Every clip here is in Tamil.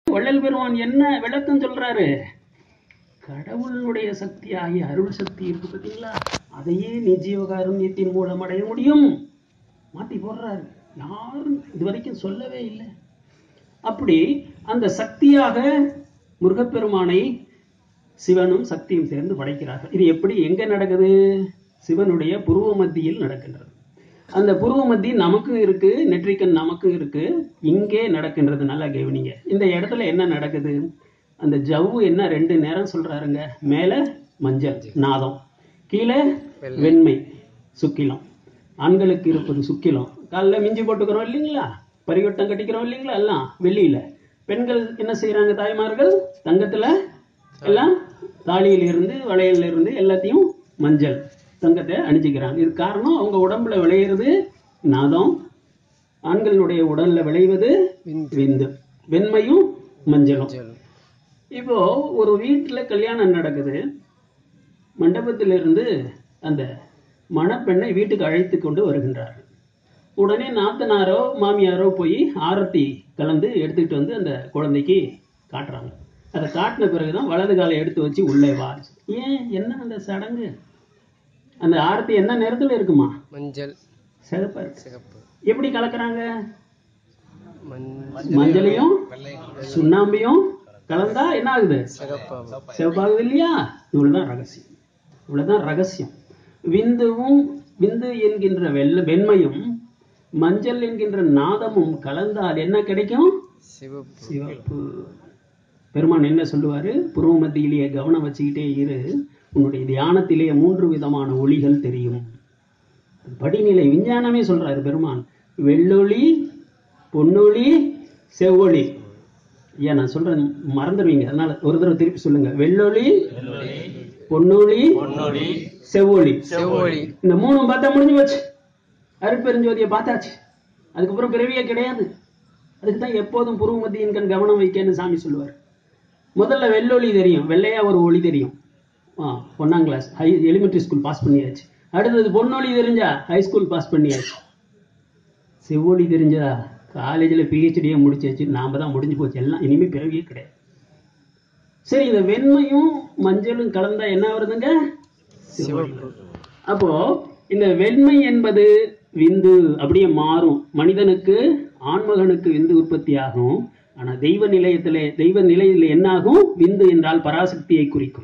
வள்ளல் பெருமான் என்ன விளக்கம் சொல்றாரு கடவுளுடைய சக்தி ஆகிய அருள் சக்தி இருக்கு பார்த்தீங்களா அதையே நீ ஜீவகாருண்யத்தின் மூலம் அடைய முடியும் மாத்தி போடுறாரு யாரும் இது வரைக்கும் சொல்லவே இல்லை அப்படி அந்த சக்தியாக முருகப்பெருமானை சிவனும் சக்தியும் சேர்ந்து படைக்கிறார்கள் இது எப்படி எங்க நடக்குது சிவனுடைய புருவ மத்தியில் நடக்கின்றது அந்த புருவ மத்தி நமக்கும் இருக்கு நெற்றிக்கண் நமக்கும் இருக்கு இங்கே நடக்கின்றது நல்லா கவனிங்க இந்த இடத்துல என்ன நடக்குது அந்த ஜவ்வு என்ன ரெண்டு நேரம் சொல்றாருங்க மேல மஞ்சள் நாதம் கீழே வெண்மை சுக்கிலம் ஆண்களுக்கு இருப்பது சுக்கிலம் காலில் மிஞ்சி போட்டுக்கிறோம் இல்லைங்களா பரிவட்டம் கட்டிக்கிறோம் இல்லைங்களா எல்லாம் வெள்ளியில பெண்கள் என்ன செய்யறாங்க தாய்மார்கள் தங்கத்துல எல்லாம் தாலியில இருந்து வளையல்ல இருந்து எல்லாத்தையும் மஞ்சள் தங்கத்தை அணிஞ்சுக்கிறாங்க இது காரணம் அவங்க உடம்புல விளையிறது நாதம் ஆண்களுடைய உடல்ல விளைவது விந்து வெண்மையும் மஞ்சளும் இப்போ ஒரு வீட்டுல கல்யாணம் நடக்குது மண்டபத்திலிருந்து அந்த மணப்பெண்ணை வீட்டுக்கு அழைத்து கொண்டு வருகின்றார்கள் உடனே நாத்தனாரோ மாமியாரோ போய் ஆரத்தி கலந்து எடுத்துக்கிட்டு வந்து அந்த குழந்தைக்கு காட்டுறாங்க அதை காட்டின பிறகுதான் வலது காலை எடுத்து வச்சு உள்ளே வா ஏன் என்ன அந்த சடங்கு அந்த ஆரத்தி என்ன நிறத்துல இருக்குமா மஞ்சள் சிகப்பா இருக்கு சிகப்பு எப்படி கலக்குறாங்க மஞ்சள் மஞ்சளையும் சுண்ணாம்பையும் கலந்தா என்ன ஆகுது சிகப்பாகும் சிவப்பாகுது இல்லையா இவ்வளவுதான் ரகசியம் இவ்வளவுதான் ரகசியம் விந்துவும் விந்து என்கின்ற வெள்ள வெண்மையும் மஞ்சள் என்கின்ற நாதமும் கலந்தால் என்ன கிடைக்கும் சிவப்பு சிவப்பு பெருமான் என்ன சொல்லுவாரு புருவ மத்தியிலேயே கவனம் வச்சுக்கிட்டே இரு உன்னுடைய தியானத்திலே மூன்று விதமான ஒளிகள் தெரியும் படிநிலை விஞ்ஞானமே சொல்றாரு பெருமான் வெள்ளொளி பொன்னொளி செவ்வொளி ஐயா நான் சொல்றேன் மறந்துடுவீங்க அதனால ஒரு தடவை திருப்பி சொல்லுங்க வெள்ளொளி பொன்னொளி செவ்வொளி செவ்வொளி இந்த மூணும் பார்த்தா முடிஞ்சு போச்சு அருட்பெருஞ்சோதியை பார்த்தாச்சு அதுக்கப்புறம் பிறவியே கிடையாது அதுக்கு தான் எப்போதும் புருவ மத்தியின் கண் கவனம் வைக்கன்னு சாமி சொல்லுவார் முதல்ல வெள்ளொளி தெரியும் வெள்ளையா ஒரு ஒளி தெரியும் ஆ ஒன்னாம் class high elementary school pass பண்ணியாச்சு அடுத்தது பொன்னொளி தெரிஞ்சா ஹை ஸ்கூல் பாஸ் பண்ணியாச்சு செவ்வொளி தெரிஞ்சா காலேஜில் பிஹெச்டியே முடிச்சாச்சு நாம தான் முடிஞ்சு போச்சு எல்லாம் இனிமே பிறவியே கிடையாது சரி இந்த வெண்மையும் மஞ்சளும் கலந்தா என்ன வருதுங்க சிவப்பு அப்போ இந்த வெண்மை என்பது விந்து அப்படியே மாறும் மனிதனுக்கு ஆண்மகனுக்கு விந்து உற்பத்தி ஆகும் ஆனா தெய்வ நிலையத்திலே தெய்வ நிலையில் என்ன ஆகும் விந்து என்றால் பராசக்தியை குறிக்கும்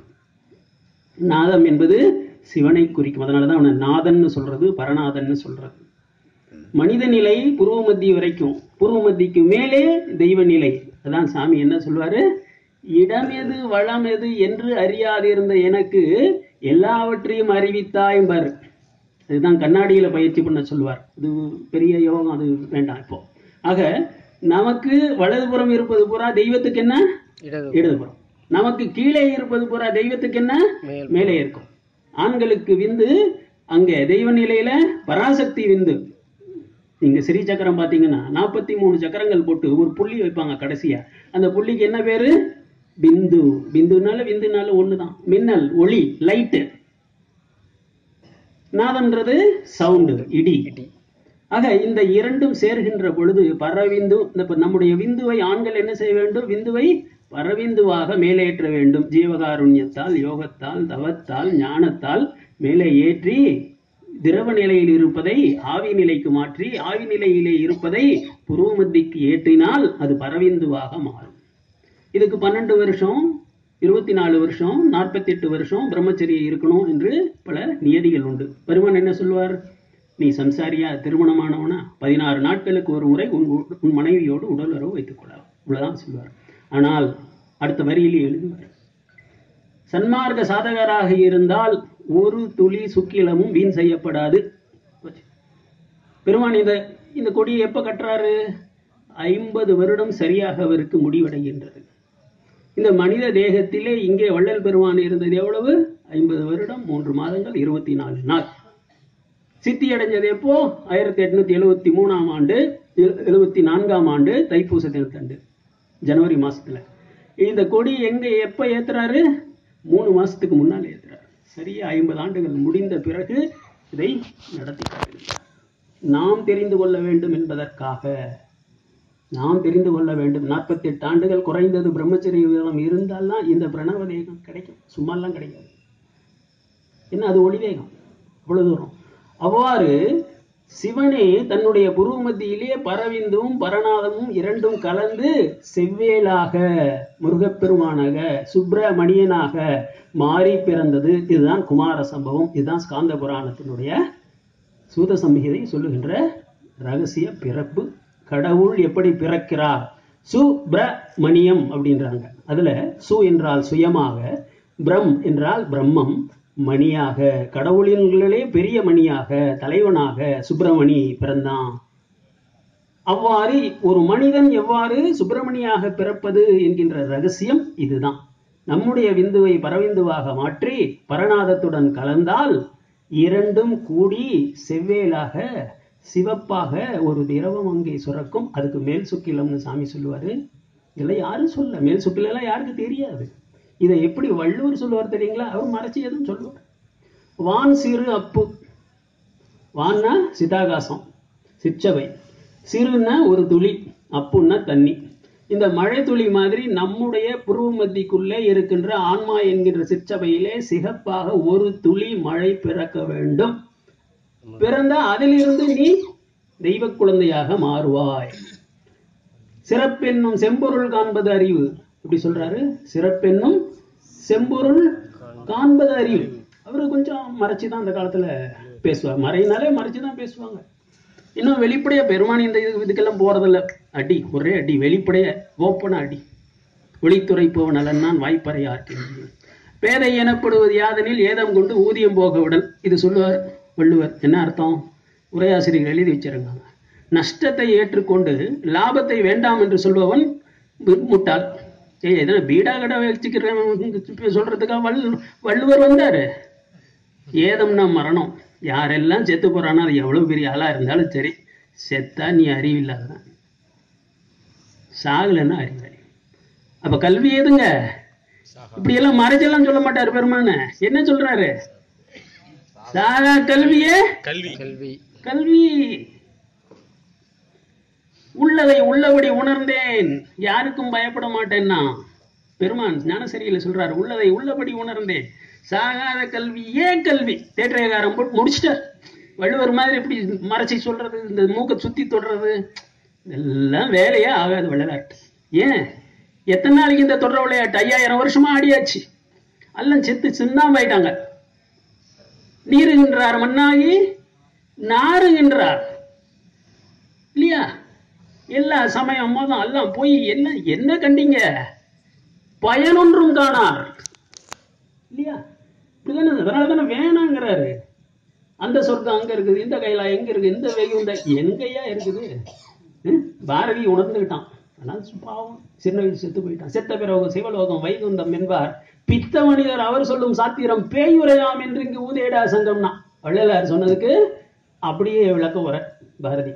நாதம் என்பது சிவனை குறிக்கும் அதனாலதான் அவனை நாதன்னு சொல்றது பரநாதன்னு சொல்றது மனித நிலை புருவ மத்தி வரைக்கும் புருவ மத்திக்கு மேலே தெய்வ நிலை அதான் சாமி என்ன சொல்வாரு இடம் எது வளம் எது என்று அறியாதிருந்த எனக்கு எல்லாவற்றையும் அறிவித்தாய்பார் இதுதான் கண்ணாடியில பயிற்சி பண்ண சொல்லுவார் இது பெரிய யோகம் அது வேண்டாம் இப்போ ஆக நமக்கு வலதுபுறம் இருப்பது பூரா தெய்வத்துக்கு என்ன இடது இடதுபுறம் நமக்கு கீழே இருப்பது பூரா தெய்வத்துக்கு என்ன மேல் மேலே இருக்கும் ஆண்களுக்கு விந்து அங்க தெய்வ நிலையில பராசக்தி விந்து நீங்க ஸ்ரீ சக்கரம் பாத்தீங்கன்னா நாற்பத்தி மூணு சக்கரங்கள் போட்டு ஒரு புள்ளி வைப்பாங்க கடைசியா அந்த புள்ளிக்கு என்ன பேரு பிந்து பிந்துனால விந்துனால ஒண்ணுதான் மின்னல் ஒளி லைட்டு நாதம்ன்றது சவுண்டு இடி இடி ஆக இந்த இரண்டும் சேர்கின்ற பொழுது பரவிந்து இந்த இப்ப நம்முடைய விந்துவை ஆண்கள் என்ன செய்ய வேண்டும் விந்துவை பரவிந்துவாக மேலேற்ற வேண்டும் ஜீவகாருண்யத்தால் யோகத்தால் தவத்தால் ஞானத்தால் மேலே ஏற்றி திரவ நிலையில் இருப்பதை ஆவி நிலைக்கு மாற்றி ஆவி நிலையிலே இருப்பதை புருவமத்திக்கு ஏற்றினால் அது பரவிந்துவாக மாறும் இதுக்கு பன்னெண்டு வருஷம் இருபத்தி நாலு வருஷம் நாற்பத்தி எட்டு வருஷம் பிரம்மச்சரியம் இருக்கணும் என்று பல நியதிகள் உண்டு பெருமான் என்ன சொல்வார் நீ சம்சாரியா திருமணமானவனா பதினாறு நாட்களுக்கு ஒரு முறை உன் உ- உன் மனைவியோடு உடலுறவு வைத்துக் கொள்ளலாம் இவ்வளவுதான் சொல்வார் ஆனால் அடுத்த வரியிலே எழுதுவார் சன்மார்க்க சாதகராக இருந்தால் ஒரு துளி சுக்கிலமும் வீண் செய்யப்படாது பெருமான் இந்த இந்த கொடியை எப்ப கட்டுறாரு ஐம்பது வருடம் சரியாக அவருக்கு முடிவடைகின்றது இந்த மனித தேகத்திலே இங்கே வள்ளல் பெருமான் இருந்தது எவ்வளவு ஐம்பது வருடம் மூன்று மாதங்கள் இருபத்தி நாலு நாள் சித்தி அடைஞ்சது எப்போ ஆயிரத்தி எட்நூத்தி எழுவத்தி மூணாம் ஆண்டு எழுபத்தி நான்காம் ஆண்டு தைப்பூச தினத்தண்டு ஜனவரி மாசத்துல இந்த கொடி எங்க எப்ப ஏத்துறாரு மூணு மாசத்துக்கு முன்னால் ஏத்துறாரு சரியா ஐம்பது ஆண்டுகள் முடிந்த பிறகு இதை நடத்தி காட்டுகிறார் நாம் தெரிந்து கொள்ள வேண்டும் என்பதற்காக நாம் தெரிந்து கொள்ள வேண்டும் நாற்பத்தி எட்டு ஆண்டுகள் குறைந்தது பிரம்மச்சரிய விரதம் இருந்தால்தான் இந்த பிரணவ தேகம் கிடைக்கும் சும்மாலாம் கிடைக்காது என்ன அது ஒளி வேகம் அவ்வளவு தூரம் அவ்வாறு சிவனே தன்னுடைய புருவ மத்தியிலே பரவிந்தும் பரநாதமும் இரண்டும் கலந்து செவ்வேலாக முருகப்பெருமானாக சுப்பிரமணியனாக மாறி பிறந்தது இதுதான் குமார சம்பவம் இதுதான் ஸ்காந்த புராணத்தினுடைய சூத சம்ஹிதை சொல்லுகின்ற ரகசிய பிறப்பு கடவுள் எப்படி பிறக்கிறார் சுப்பிரமணியம் அப்படின்றாங்க அதுல சு என்றால் சுயமாக பிரம் என்றால் பிரம்மம் மணியாக கடவுளின்களே பெரிய மணியாக தலைவனாக சுப்பிரமணி பிறந்தான் அவ்வாறு ஒரு மனிதன் எவ்வாறு சுப்பிரமணியாக பிறப்பது என்கின்ற ரகசியம் இதுதான் நம்முடைய விந்துவை பரவிந்துவாக மாற்றி பரநாதத்துடன் கலந்தால் இரண்டும் கூடி செவ்வேலாக சிவப்பாக ஒரு திரவம் அங்கே சுரக்கும் அதுக்கு மேல் சுக்கிலம்னு சாமி சொல்லுவாரு இதெல்லாம் யாரும் சொல்ல மேல் சுக்கிலெல்லாம் யாருக்கு தெரியாது இதை எப்படி வள்ளுவர் சொல்லுவார் தெரியுங்களா அவர் மறைச்சு எதுவும் சொல்லுவார் வான் சிறு அப்பு வான்னா சிதாகாசம் சிற்றவை சிறுன்னா ஒரு துளி அப்புன்னா தண்ணி இந்த மழை துளி மாதிரி நம்முடைய புருவ மத்திக்குள்ளே இருக்கின்ற ஆன்மா என்கின்ற சிற்றவையிலே சிகப்பாக ஒரு துளி மழை பிறக்க வேண்டும் பிறந்தா அதிலிருந்து நீ தெய்வ குழந்தையாக மாறுவாய் சிறப்பென்னும் செம்பொருள் காண்பது அறிவு இப்படி சொல்றாரு சிறப்பென்னும் செம்பொருள் காண்பது அறிவு அவரு கொஞ்சம் மறைச்சு தான் அந்த காலத்துல பேசுவார் மறையினாலே மறைச்சு தான் பேசுவாங்க இன்னும் வெளிப்படையா பெருமானி இந்த இது இதுக்கெல்லாம் போறதில்ல அடி ஒரே அடி வெளிப்படைய ஓப்பன அடி ஒளித்துறை போவனலன் நான் வாய்ப்பறையார்க்கு பேதை எனப்படுவது யாதெனில் ஏதம் கொண்டு ஊதியம் போகவுடன் இது சொல்லுவார் வள்ளுவர் என்ன அர்த்தம் உரையாசிரியர்கள் எழுதி வச்சிருக்காங்க நஷ்டத்தை ஏற்றுக்கொண்டு லாபத்தை வேண்டாம் என்று சொல்பவன் மு- முட்டாள் ஏய் எதனா பீடா கடை வச்சுக்கிறேன் சொல்றதுக்காக வள் வள்ளுவர் வந்தாரு ஏதம்னா மரணம் யாரெல்லாம் செத்து போறானோ அது எவ்வளவு பெரிய ஆளா இருந்தாலும் சரி செத்தா நீ அறிவில்லாததான் சாகலைன்னா அறிவாளி அப்ப கல்வி எதுங்க இப்படி எல்லாம் மறைச்செல்லாம் சொல்ல மாட்டாரு பெருமானு என்ன சொல்றாரு சாகா கல்வியே கல்வி கல்வி உள்ளதை உள்ளபடி உணர்ந்தேன் யாருக்கும் பயப்பட மாட்டேன்னா பெருமான் ஞானசரியில சொல்றாரு உள்ளதை உள்ளபடி உணர்ந்தேன் சாகாத கல்வி ஏன் கல்வி தேற்றையகாரம் போட்டு முடிச்சிட்டார் வள்ளுவர் மாதிரி எப்படி மறைச்சி சொல்றது இந்த மூக்கை சுத்தி தொடுறது இதெல்லாம் வேலையே ஆகாது விளையாட்டு ஏன் எத்தனை நாளைக்கு இந்த தொடர் விளையாட்டு ஐயாயிரம் வருஷமா ஆடியாச்சு எல்லாம் செத்து சின்னாமாயிட்டாங்க நீருகின்றார் மண்ணாகி நாறுகின்றார் இல்லையா எல்லா சமயம் மதம் எல்லாம் போய் என்ன என்ன கண்டீங்க பயனொன்றும் காணார் இல்லையா இப்படிதானே அதனால தானே வேணாங்கிறாரு அந்த சொர்க்கம் அங்க இருக்குது இந்த கைலா எங்க இருக்கு இந்த வெகுந்த எங்கேயா இருக்குது ஹம்? பாரதி உணர்ந்துகிட்டான் ஆனால் பாவம் சின்ன வயசு செத்து போயிட்டான் செத்த பிறகு சிவலோகம் வைகுந்தம் என்பார் பித்த மனிதர் அவர் சொல்லும் சாத்திரம் பேயுரையாம் என்று இங்கு ஊதேடா சங்கம்னா வள்ளலார் சொன்னதுக்கு அப்படியே விளக்க வர பாரதி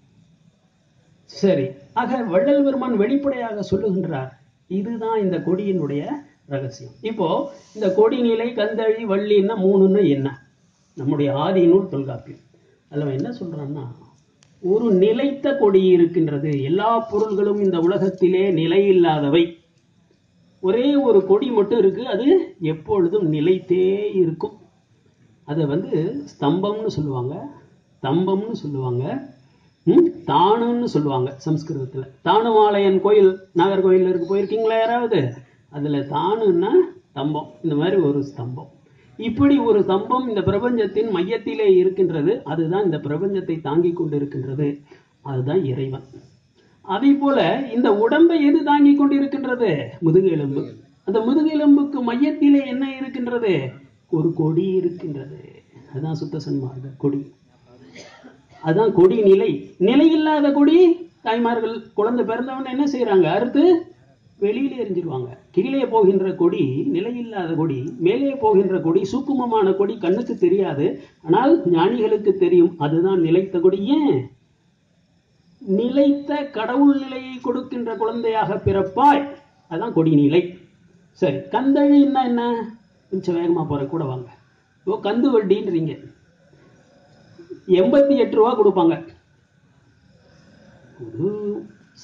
சரி ஆக வள்ளல் பெருமான் வெளிப்படையாக சொல்லுகின்றார் இதுதான் இந்த கொடியினுடைய ரகசியம் இப்போ இந்த கொடி நிலை கந்தழி வள்ளின்னா மூணுன்னா என்ன நம்முடைய ஆதி நூல் தொல்காப்பியம் அதுல அவன் என்ன சொல்றான்னா ஒரு நிலைத்த கொடி இருக்கின்றது எல்லா பொருள்களும் இந்த உலகத்திலே நிலையில்லாதவை ஒரே ஒரு கொடி மட்டும் இருக்கு அது எப்பொழுதும் நிலைத்தே இருக்கும் அதை வந்து ஸ்தம்பம்னு சொல்லுவாங்க தம்பம்னு சொல்லுவாங்க ம், தாணுன்னு சொல்லுவாங்க சம்ஸ்கிருதத்துல தானுமாலயன் கோயில் நாகர்கோயில் இருக்கு போயிருக்கீங்களா யாராவது அதுல தாணுன்னா தம்பம் இந்த மாதிரி ஒரு ஸ்தம்பம் இப்படி ஒரு ஸ்தம்பம் இந்த பிரபஞ்சத்தின் மையத்திலே இருக்கின்றது அதுதான் இந்த பிரபஞ்சத்தை தாங்கிக் கொண்டிருக்கின்றது அதுதான் இறைவன் அதே போல இந்த உடம்பை எது தாங்கிக் கொண்டிருக்கின்றது முதுகு எலும்பு அந்த முதுகு எலும்புக்கு மையத்திலே என்ன இருக்கின்றது ஒரு கொடி இருக்கின்றது அதுதான் சுத்த சன்மார்க்க கொடி அதான் கொடி நிலை நிலை இல்லாத கொடி தாய்மார்கள் குழந்தை பிறந்தவன என்ன செய்யறாங்க அறுத்து வெளியிலே எரிஞ்சிருவாங்க கீழே போகின்ற கொடி நிலையில்லாத கொடி மேலே போகின்ற கொடி சூக்குமமான கொடி கண்ணுக்கு தெரியாது ஆனால் ஞானிகளுக்கு தெரியும் அதுதான் நிலைத்த கொடி ஏன் நிலைத்த கடவுள் நிலையை கொடுக்கின்ற குழந்தையாக பிறப்பாய் அதான் கொடி நிலை சரி கந்தழின்னா என்ன கொஞ்சம் வேகமா போற கூட வாங்க ஓ கந்து வட்டின்றீங்க எண்பத்தி எட்டு ரூபா கொடுப்பாங்க ஒரு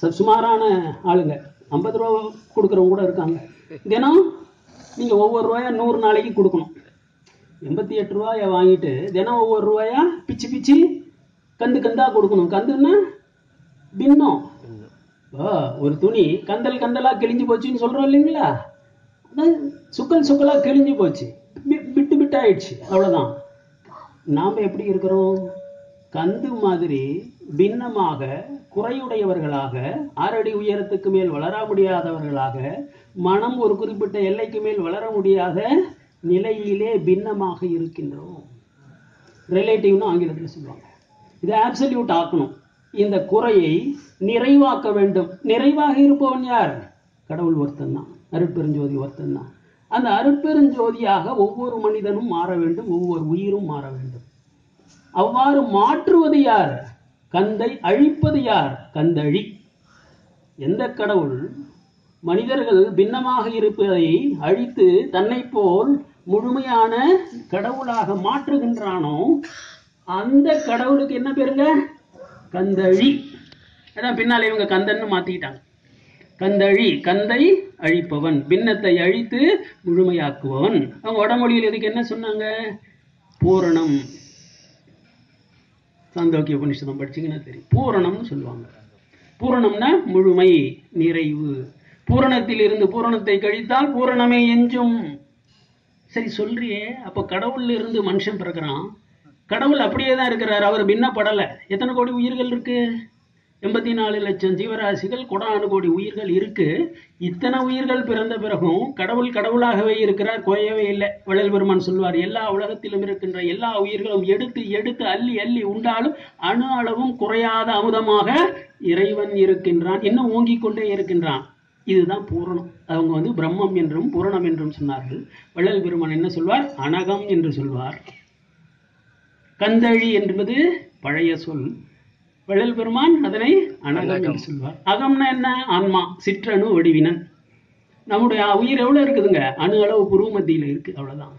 சு- சுமாரான ஆளுங்க ஐம்பது ரூபா கொடுக்குறவங்க கூட இருக்காங்க தினம் நீங்கள் ஒவ்வொரு ரூபாயா நூறு நாளைக்கு கொடுக்கணும் எண்பத்தி எட்டு ரூபாயை வாங்கிட்டு தினம் ஒவ்வொரு ரூபாயா பிச்சு பிச்சு கந்து கந்தா கொடுக்கணும் கந்துன்னா பின்னம் ஆ, ஒரு துணி கந்தல் கந்தலா கிழிஞ்சு போச்சுன்னு சொல்றோம் இல்லைங்களா அதான் சுக்கல் சுக்கலா கிழிஞ்சு போச்சு பி- பிட்டு பிட்டு ஆயிடுச்சு அவ்வளவுதான் நாம எப்படி இருக்கிறோம் கந்து மாதிரி பின்னமாக குறையுடையவர்களாக ஆறடி உயரத்துக்கு மேல் வளர முடியாதவர்களாக மனம் ஒரு குறிப்பிட்ட எல்லைக்கு மேல் வளர முடியாத நிலையிலே பின்னமாக இருக்கின்றோம் ரிலேட்டிவ்னு ஆங்கிலத்தில் சொல்லுவாங்க இதை ஆப்சல்யூட் ஆக்கணும் இந்த குறையை நிறைவாக்க வேண்டும் நிறைவாக இருப்பவன் யார் கடவுள் ஒருத்தன் தான் அருட்பெருஞ்சோதி ஒருத்தன் தான் அந்த அருட்பெருஞ்சோதியாக ஒவ்வொரு மனிதனும் மாற வேண்டும் ஒவ்வொரு உயிரும் மாற வேண்டும் அவ்வாறு மாற்றுவது யார் கந்தை அழிப்பது யார் கந்தழி எந்த கடவுள் மனிதர்கள் பின்னமாக இருப்பதை அழித்து தன்னை போல் முழுமையான கடவுளாக மாற்றுகின்றானோ அந்த கடவுளுக்கு என்ன பேருங்க கந்தழி அதான் பின்னால இவங்க கந்தன்னு மாத்திக்கிட்டாங்க கந்தழி கந்தை அழிப்பவன் பின்னத்தை அழித்து முழுமையாக்குபவன் அவங்க வடமொழியில் இதுக்கு என்ன சொன்னாங்க பூரணம் சாந்தோக்கிய உபனிஷதம் படிச்சீங்கன்னா தெரியும் பூரணம்னு சொல்லுவாங்க பூரணம்னா முழுமை நிறைவு பூரணத்தில் இருந்து பூரணத்தை கழித்தால் பூரணமே எஞ்சும் சரி சொல்றியே அப்போ கடவுள்ல இருந்து மனுஷன் பிறக்கிறான் கடவுள் அப்படியே தான் இருக்கிறார் அவர் பின்னப்படலை எத்தனை கோடி உயிர்கள் இருக்கு எண்பத்தி நாலு லட்சம் ஜீவராசிகள் கொடானு கோடி உயிர்கள் இருக்கு இத்தனை உயிர்கள் பிறந்த பிறகும் கடவுள் கடவுளாகவே இருக்கிறார் குறையவே இல்லை வள்ளல் பெருமான் சொல்வார் எல்லா உலகத்திலும் இருக்கின்ற எல்லா உயிர்களும் எடுத்து எடுத்து அள்ளி அள்ளி உண்டாலும் அணு அளவும் குறையாத அமுதமாக இறைவன் இருக்கின்றான் இன்னும் ஓங்கிக் கொண்டே இருக்கின்றான் இதுதான் பூரணம் அவங்க வந்து பிரம்மம் என்றும் பூரணம் என்றும் சொன்னார்கள் வள்ளல் பெருமான் என்ன சொல்வார் அனகம் என்று சொல்வார் கந்தழி என்பது பழைய சொல் வள்ளல் பெருமான் அதனை அனகம் என்று சொல்வார் அகம்னா என்ன ஆன்மா சிற்றணு வடிவினன் நம்முடைய உயிர் எவ்வளவு இருக்குதுங்க அணு அளவு புருவ மத்தியில இருக்கு அவ்வளவுதான்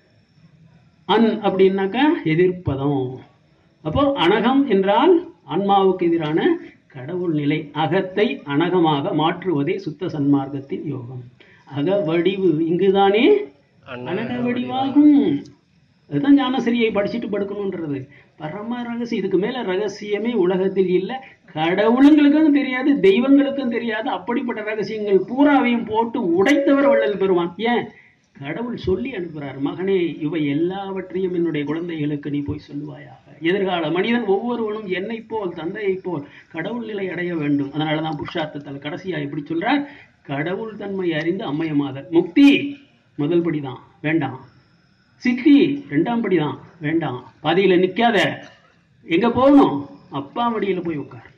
அன் அப்படின்னாக்கா எதிர்ப்பதம் அப்போ அனகம் என்றால் ஆன்மாவுக்கு எதிரான கடவுள் நிலை அகத்தை அனகமாக மாற்றுவதே சுத்த சன்மார்க்கத்தின் யோகம் அக வடிவு இங்குதானே அனக வடிவாகும் அதுதான் ஞானசரியை படிச்சுட்டு படுக்கணுன்றது பரம ரகசியம் இதுக்கு மேல ரகசியமே உலகத்தில் இல்லை கடவுளுங்களுக்கும் தெரியாது தெய்வங்களுக்கும் தெரியாது அப்படிப்பட்ட ரகசியங்கள் பூராவையும் போட்டு உடைத்தவர் வள்ளல் பெறுவான் ஏன் கடவுள் சொல்லி அனுப்புறார் மகனே இவை எல்லாவற்றையும் என்னுடைய குழந்தைகளுக்கு நீ போய் சொல்லுவாயாக எதிர்கால மனிதன் ஒவ்வொருவனும் என்னை போல் தந்தையைப் போல் கடவுள் நிலை அடைய வேண்டும் அதனால தான் புருஷார்த்தத்தில் கடைசியா இப்படி சொல்றார் கடவுள் தன்மை அறிந்து அம்மையமாதல் முக்தி முதல் படிதான் வேண்டாம் சித்தி ரெண்டாம் படி தான் வேண்டாம் பாதியில நிக்காத எங்க போகணும் அப்பா மடியில போய் உட்கார்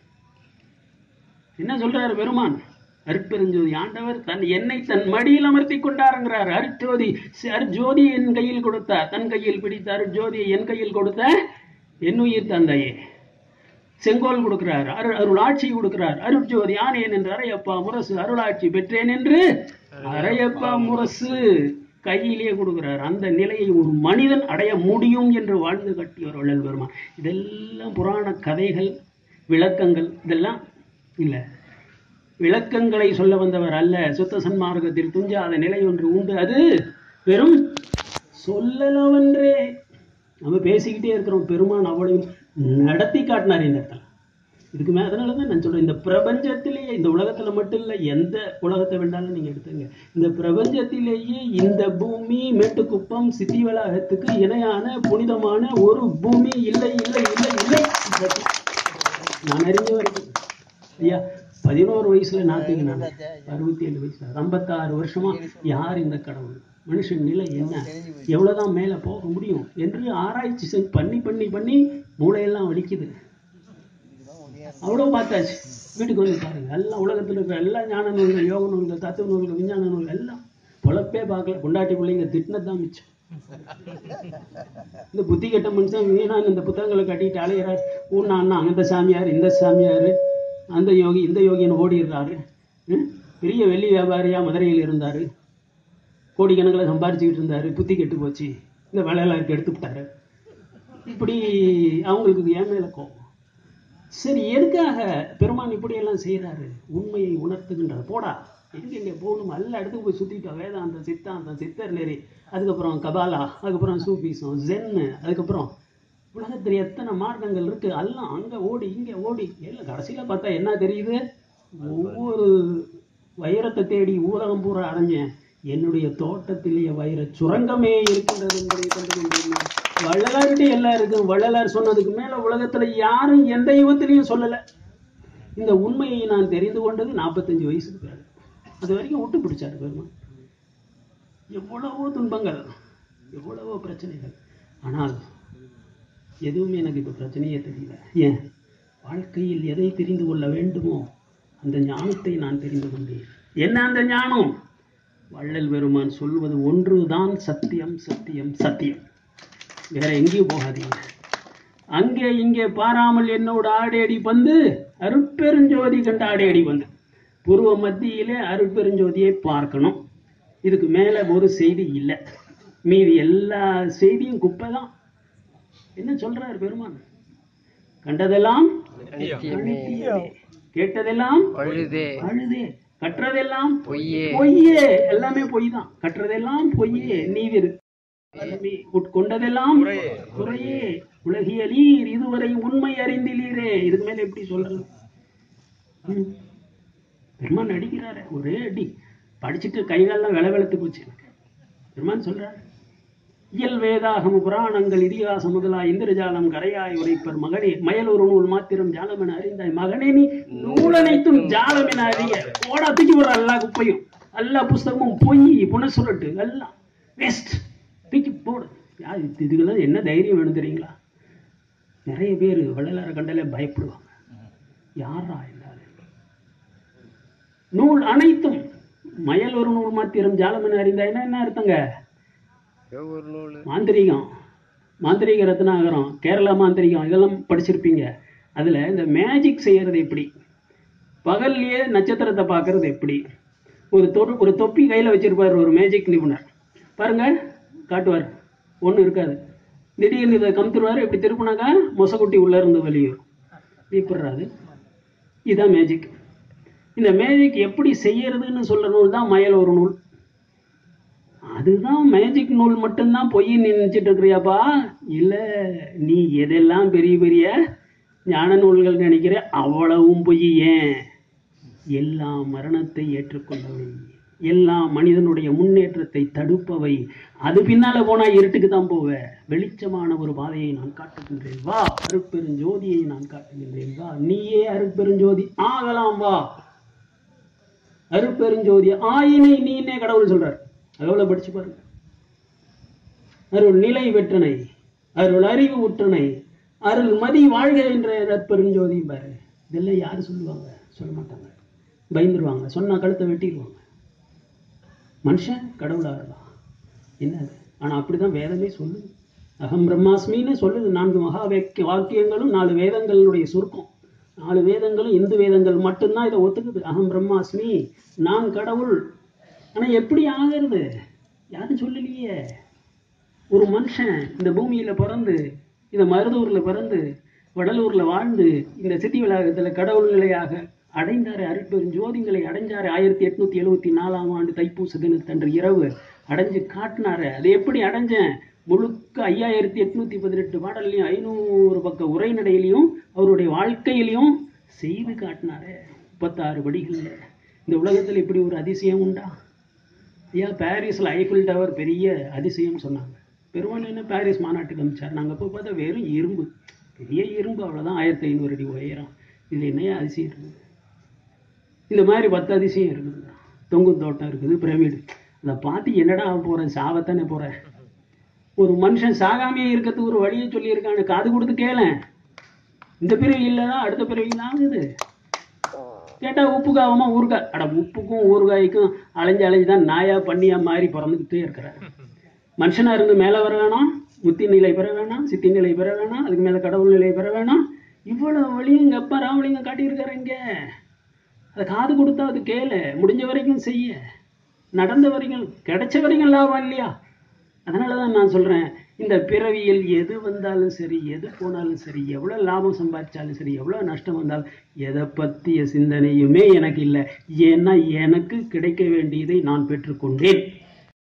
என்ன சொல்றாரு பெருமான் அருட்பெருஞ்சோதி ஆண்டவர் தன் என்னை தன் மடியில் அமர்த்தி கொண்டாருங்கிறார் அருட்ஜோதி அருட்ஜோதி என் கையில் கொடுத்தார் தன் கையில் பிடித்த அருட்ஜோதியை என் கையில் கொடுத்த என் உயிர் தந்தையே செங்கோல் கொடுக்கிறார் அருள் அருளாட்சி கொடுக்கிறார் அருட்ஜோதி ஆனேன் என்று அரையப்பா முரசு அருளாட்சி பெற்றேன் என்று அரையப்பா முரசு கையிலே கொடுக்கிறார் அந்த நிலையை ஒரு மனிதன் அடைய முடியும் என்று வாழ்ந்து கட்டியவர் வள்ளல் பெருமான் இதெல்லாம் புராண கதைகள் விளக்கங்கள் இதெல்லாம் இல்லை விளக்கங்களை சொல்ல வந்தவர் அல்ல சுத்த சன்மார்க்கத்தில் துஞ்சாத நிலை ஒன்று உண்டு அது வெறும் சொல்லலவன்றே நம்ம பேசிக்கிட்டே இருக்கிறோம் பெருமான் அவ்வளவு நடத்தி காட்டினார் இந்த இடத்துல இதுக்கு மேல அதனால தான் நான் சொல்றேன் இந்த பிரபஞ்சத்திலேயே இந்த உலகத்துல மட்டும் இல்லை எந்த உலகத்தை வேண்டாலும் நீங்க எடுத்துங்க இந்த பிரபஞ்சத்திலேயே இந்த பூமி மேட்டுக்குப்பம் சித்தி வளாகத்துக்கு இணையான புனிதமான ஒரு பூமி இல்லை இல்லை இல்லை இல்லை நான் அறிஞ்ச வரைக்கும் ஐயா பதினோரு வயசுல நாத்திங்க நான் அறுபத்தி ஏழு வயசுல ஐம்பத்தாறு வருஷமா யார் இந்த கடவுள் மனுஷன் நிலை என்ன எவ்வளவுதான் மேல போக முடியும் என்று ஆராய்ச்சி செஞ்சு பண்ணி பண்ணி பண்ணி மூளையெல்லாம் வலிக்குது அவ்வளவு பார்த்தாச்சு வீட்டுக்கு வந்து பாருங்க எல்லாம் உலகத்துல இருக்கிற எல்லா ஞான நூல்கள் யோக நூல்கள் தத்துவ நூல்கள் விஞ்ஞான நூல்கள் எல்லாம் பொழப்பே பார்க்கல கொண்டாட்டி பிள்ளைங்க திட்டினதுதான் மிச்சம் இந்த புத்தி கெட்ட மனுஷன் வீணான் இந்த புத்தகங்களை கட்டிட்டு அலையிறார் ஊன்னா அண்ணா அந்த சாமியார் இந்த சாமியார் அந்த யோகி இந்த யோகின்னு ஓடிடுறாரு ம்? பெரிய வெள்ளி வியாபாரியா மதுரையில் இருந்தாரு கோடிக்கணக்கில் சம்பாரிச்சுக்கிட்டு இருந்தாரு புத்தி கெட்டு போச்சு இந்த வேலையெல்லாம் எடுத்து விட்டாரு இப்படி அவங்களுக்கு ஏன் மேல கோபம் சரி எதுக்காக பெருமான் இப்படி எல்லாம் செய்யறாரு உண்மையை உணர்த்துகின்றார் போடா எங்க எங்க போகணும் எல்லா இடத்துக்கு போய் சுத்திட்டோம் வேதாந்தம் சித்தாந்தம் சித்தர் நெறி அதுக்கப்புறம் கபாலா அதுக்கப்புறம் சூஃபிசம் ஜென்னு அதுக்கப்புறம் உலகத்துல எத்தனை மார்க்கங்கள் இருக்கு எல்லாம் அங்க ஓடி இங்க ஓடி எல்லாம் கடைசியில பார்த்தா என்ன தெரியுது ஒவ்வொரு வைரத்தை தேடி ஊரகம் பூரா அடைஞ்சேன் என்னுடைய தோட்டத்திலேயே வைர சுரங்கமே இருக்கின்றது என்பதை கண்டுகொண்டேன் வள்ளலார்கிட்ட எல்லாம் இருக்கு வள்ளலார் சொன்னதுக்கு மேல உலகத்துல யாரும் எந்த யுகத்திலையும் சொல்லல இந்த உண்மையை நான் தெரிந்து கொண்டது நாற்பத்தஞ்சு வயசுக்கு பிறகு அது வரைக்கும் விட்டு பிடிச்சாரு பெருமான் எவ்வளவோ துன்பங்கள் எவ்வளவோ பிரச்சனைகள் ஆனால் எதுவுமே எனக்கு இப்ப பிரச்சனையே தெரியல ஏன் வாழ்க்கையில் எதை தெரிந்து கொள்ள வேண்டுமோ அந்த ஞானத்தை நான் தெரிந்து கொண்டேன் என்ன அந்த ஞானம் வள்ளல் பெருமான் சொல்வது ஒன்றுதான் சத்தியம் சத்தியம் சத்தியம் வேற எங்கேயும் போகாதீங்க அங்கே இங்கே பாராமல் என்னோட ஆடேடி பந்து அருட்பெருஞ்சோதி கண்ட ஆடேடி பந்து பூர்வ மத்தியிலே அருட்பெருஞ்சோதியை பார்க்கணும் இதுக்கு மேல ஒரு செய்தி இல்லை மீதி எல்லா செய்தியும் குப்பை தான் என்ன சொல்றாரு பெருமான் கண்டதெல்லாம் அனித்தியமே அனித்தியமே. கேட்டதெல்லாம் பழுதே அழுதே கற்றதெல்லாம் பொய்யே பொய்யே எல்லாமே பொய் தான் கற்றதெல்லாம் பொய்யே நீவிரு நீ உட்கொண்டதெல்லாம் குறையே உலகியலீர் இதுவரை உண்மை அறிந்திலீரே இதுக்கு மேல எப்படி சொல்றது ம். பெருமான் அடிக்கிறாரு ஒரே அடி படிச்சுட்டு கைகாலெல்லாம் விளை வெளுத்து போச்சு எனக்கு. பெருமான் சொல்றாரு இயல் வேதாகம புராணங்கள் இதிகாசம் முதலா இந்திரஜாலம் கரையாய் உரைப்பர் மகனே மயலூர் நூல் மாத்திரம் ஜாலம் என அறிந்தாய் மகனே நீ நூலனைத்தும் ஜாலம் என அறிய ஓடா தூக்கி போற எல்லா குப்பையும் எல்லா புஸ்தகமும் பொய் புனசுரட்டு எல்லாம் வேஸ்ட் தூக்கி போடு யார் இது- இதுக்கெல்லாம் என்ன தைரியம் வேணும் தெரியுங்களா நிறைய பேர் வள்ளலார கண்டாலே பயப்படுவாங்க யாரா எல்லாரும் நூல் அனைத்தும் மயல் ஒரு நூல் மாத்திரம் ஜாலம் என அறிந்தாய்னா என்ன அர்த்தங்க ஒவ்வொரு நூல் மாந்திரீகம் மாந்திரீக ரத்னாகரம் கேரளா மாந்திரீகம் இதெல்லாம் படிச்சிருப்பீங்க அதுல இந்த மேஜிக் செய்யறது எப்படி பகல்லையே நட்சத்திரத்தை பார்க்கறது எப்படி ஒரு தொடு ஒரு தொப்பி கையில வச்சிருப்பாரு ஒரு மேஜிக் நிபுணர் பாருங்க காட்டுவார் ஒண்ணும் இருக்காது திடீர்னு இதை கமுத்துருவாரு இப்படி திருப்பினாக்கா மொசக்குட்டி உள்ள இருந்து வெளியே வரும் இப்படிறாது இதுதான் மேஜிக் இந்த மேஜிக் எப்படி செய்யறதுன்னு சொல்ற நூல் தான் மயல் ஒரு நூல் அதுதான் மேஜிக் நூல் மட்டும்தான் பொய் நினைச்சிட்டு இருக்கிறியாப்பா இல்ல நீ எதெல்லாம் பெரிய பெரிய ஞான நூல்கள் நினைக்கிற அவ்வளவும் பொய் ஏன் எல்லா மரணத்தை ஏற்றுக்கொண்டவை எல்லா மனிதனுடைய முன்னேற்றத்தை தடுப்பவை அது பின்னால போனா இருட்டுக்கு தான் போவ வெளிச்சமான ஒரு பாதையை நான் காட்டுகின்றேன் வா அருட்பெருஞ்சோதியை நான் காட்டுகின்றேன் வா நீயே அருட்பெருஞ்சோதி ஆகலாம் வா அருட்பெருஞ்சோதி ஆயினை நீனே கடவுள் சொல்றார் எவ்வளவு படிச்சு பாருங்க அருள் நிலை வெற்றனை அருள் அறிவு உற்றனை அருள் மதி வாழ்க என்ற நற்பெருஞ்சோதி பாரு இதெல்லாம் யாரு சொல்லுவாங்க சொல்ல மாட்டாங்க பயந்துருவாங்க சொன்னா கழுத்தை வெட்டிடுவாங்க மனுஷன் கடவுளாகலாம் என்னது ஆனா அப்படிதான் வேதமே சொல்லுது அகம் பிரம்மாஸ்மின்னு சொல்லுது நான்கு மகா வேக்கிய வாக்கியங்களும் நாலு வேதங்களுடைய சுருக்கம் நாலு வேதங்களும் இந்து வேதங்கள் மட்டும்தான் இதை ஒத்துக்குது அகம் பிரம்மாஸ்மி நான் கடவுள் ஆனா எப்படி ஆகிறது யாரும் சொல்லலையே ஒரு மனுஷன் இந்த பூமியில பிறந்து இந்த மருதூர்ல பிறந்து வடலூர்ல வாழ்ந்து இந்த சித்தி வளாகத்துல கடவுள் நிலையாக அடைந்தாரு அருட்பெருஞ்சோதிங்களை அடைஞ்சாரு ஆயிரத்தி எட்நூத்தி எழுவத்தி நாலாம் ஆண்டு தைப்பூச தினத்தன்று இரவு அடைஞ்சு காட்டினாரு அது எப்படி அடைஞ்சேன் முழுக்க ஐயாயிரத்தி எட்நூத்தி பதினெட்டு பாடல்லையும் ஐநூறு பக்க உரைநடையிலையும் அவருடைய வாழ்க்கையிலையும் செய்து காட்டினாரு முப்பத்தாறு படிகள்ல இந்த உலகத்துல இப்படி ஒரு அதிசயம் உண்டா ஐயா பாரிஸ்ல ஐஃபில் டவர் பெரிய அதிசயம் சொன்னாங்க பெருமாள் என்ன பாரிஸ் மாநாட்டுக்கு அனுப்பிச்சார் நாங்க போய் பார்த்தா வெறும் இரும்பு பெரிய இரும்பு அவ்வளவுதான் ஆயிரத்தி ஐநூறு அடி உயரம் இதுல என்னையா அதிசயம் இருக்குது இந்த மாதிரி பத்து அதிசயம் இருக்குது தொங்கு தோட்டம் இருக்குது பிரமிடு அதை பார்த்து என்னடா ஆக போறேன் சாவத்தானே போறேன் ஒரு மனுஷன் சாகாமையே இருக்கிறதுக்கு ஒரு வழியை சொல்லியிருக்கான்னு காது கொடுத்து கேளேன் இந்த பிறவி இல்லைதான் அடுத்த பிறவி தான் ஆகுது கேட்டா உப்புக்கு ஆகாம ஊறுகாய் அட உப்புக்கும் ஊறுகாய்க்கும் அலைஞ்சு அலைஞ்சு தான் நாயா பண்ணியா மாறி பிறந்துக்கிட்டே இருக்கிறேன் மனுஷனா இருந்து மேல வர வேணாம் முத்தி நிலை பெற வேணாம் சித்தி நிலை பெற வேணாம் அதுக்கு மேல கடவுள் நிலை பெற வேணாம் இவ்வளவு வழியும் எங்க அப்பா ராமலிங்கம் காட்டியிருக்காரு இங்க அதை காது கொடுத்தா அது கேளு முடிஞ்ச வரைக்கும் செய்ய நடந்த வரைக்கும் கிடைச்ச வரைக்கும் லாபம் இல்லையா அதனாலதான் நான் சொல்றேன் இந்த பிறவியில் எது வந்தாலும் சரி எது போனாலும் சரி எவ்வளவு லாபம் சம்பாதிச்சாலும் சரி எவ்வளவு நஷ்டம் வந்தாலும் எதை பற்றிய சிந்தனையுமே எனக்கு இல்லை ஏன்னா எனக்கு கிடைக்க வேண்டியதை நான் பெற்றுக்கொண்டேன்